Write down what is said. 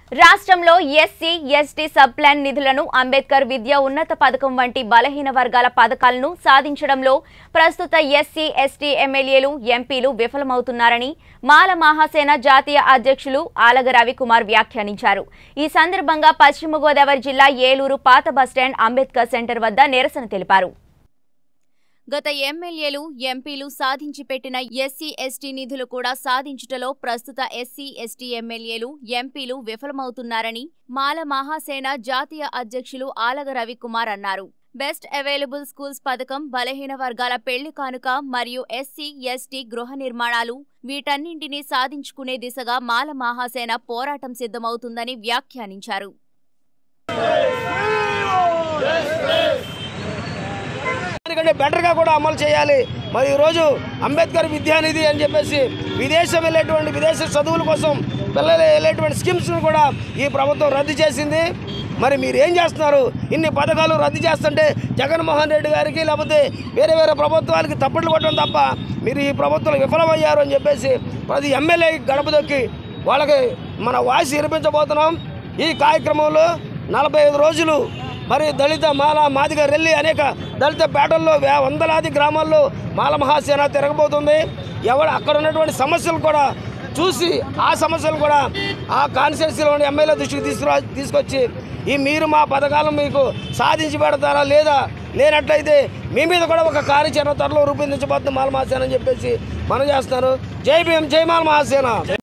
రాష్ట్రంలో SC ST sub plan నిధులను అంబేద్కర్ విద్యా ఉన్నత పథకం వంటి బలహీన వర్గాల పథకాలను సాధించడంలో ప్రస్తుత ఎస్సీ ఎస్టీ ఎమ్మెల్యేలు ఎంపీలు విఫలమవుతున్నారని మాల మహాసేన జాతీయ అధ్యక్షులు ఆలగ రవికుమార్ వ్యాఖ్యానించారు ఈ సందర్భంగా పశ్చిమ గోదావరి జిల్లా ఏలూరు పాత బస్టాండ్ అంబేద్కర్ సెంటర్ వద్ద నిరసన తెలిపారు గత ఎమ్మెల్యేలు ఎంపీలు సాధించి పెట్టిన ఎస్సీ ఎస్టీ నిధులు కూడా సాధించుటలో ప్రస్తుత ఎస్సీ ఎస్టీ ఎమ్మెల్యేలు ఎంపీలు విఫలమవుతున్నారని మాల మహాసేన జాతీయ అధ్యక్షులు ఆలగ రవికుమార్ అన్నారు బెస్ట్ అవైలబుల్ స్కూల్స్ పథకం బలహీన వర్గాల పెళ్లి కానుక మరియు ఎస్సీ ఎస్టీ గృహ నిర్మాణాలు వీటన్నింటినీ సాధించుకునే దిశగా మాల మహాసేన పోరాటం సిద్ధమవుతుందని వ్యాఖ్యానించారు దానికంటే బెటర్గా కూడా అమలు చేయాలి మరి ఈరోజు అంబేద్కర్ విద్యానిధి అని చెప్పేసి విదేశం వెళ్ళేటువంటి విదేశ చదువుల కోసం పిల్లలు వెళ్ళేటువంటి స్కీమ్స్ను కూడా ఈ ప్రభుత్వం రద్దు చేసింది మరి మీరు ఏం చేస్తున్నారు ఇన్ని పథకాలు రద్దు చేస్తుంటే జగన్మోహన్ రెడ్డి గారికి లేకపోతే వేరే వేరే ప్రభుత్వాలకి తప్పులు కొట్టడం తప్ప మీరు ఈ ప్రభుత్వం విఫలమయ్యారు అని చెప్పేసి ప్రతి ఎమ్మెల్యే గడప దొక్కి వాళ్ళకి మన వాయిస్ వినిపించబోతున్నాం ఈ కార్యక్రమంలో నలభై ఐదు రోజులు మరి దళిత మాల మాదిగ రెల్లి అనేక దళిత పేటల్లో వే- వందలాది గ్రామాల్లో మాల మహాసేన తిరగబోతుంది ఎవరు అక్కడ ఉన్నటువంటి సమస్యలు కూడా చూసి ఆ సమస్యలు కూడా ఆ కాన్స్టిట్యున్సీలోని ఎమ్మెల్యే దృష్టికి తీసుకురా తీసుకొచ్చి ఈ మీరు మా పథకాలను మీకు సాధించి పెడతారా లేదా లేనట్లయితే మీ మీద కూడా ఒక కార్యాచరణ త్వరలో రూపొందించబోతుంది మాల మహాసేన అని చెప్పేసి మనం చేస్తున్నారు జై భీం జై మాల మహాసేన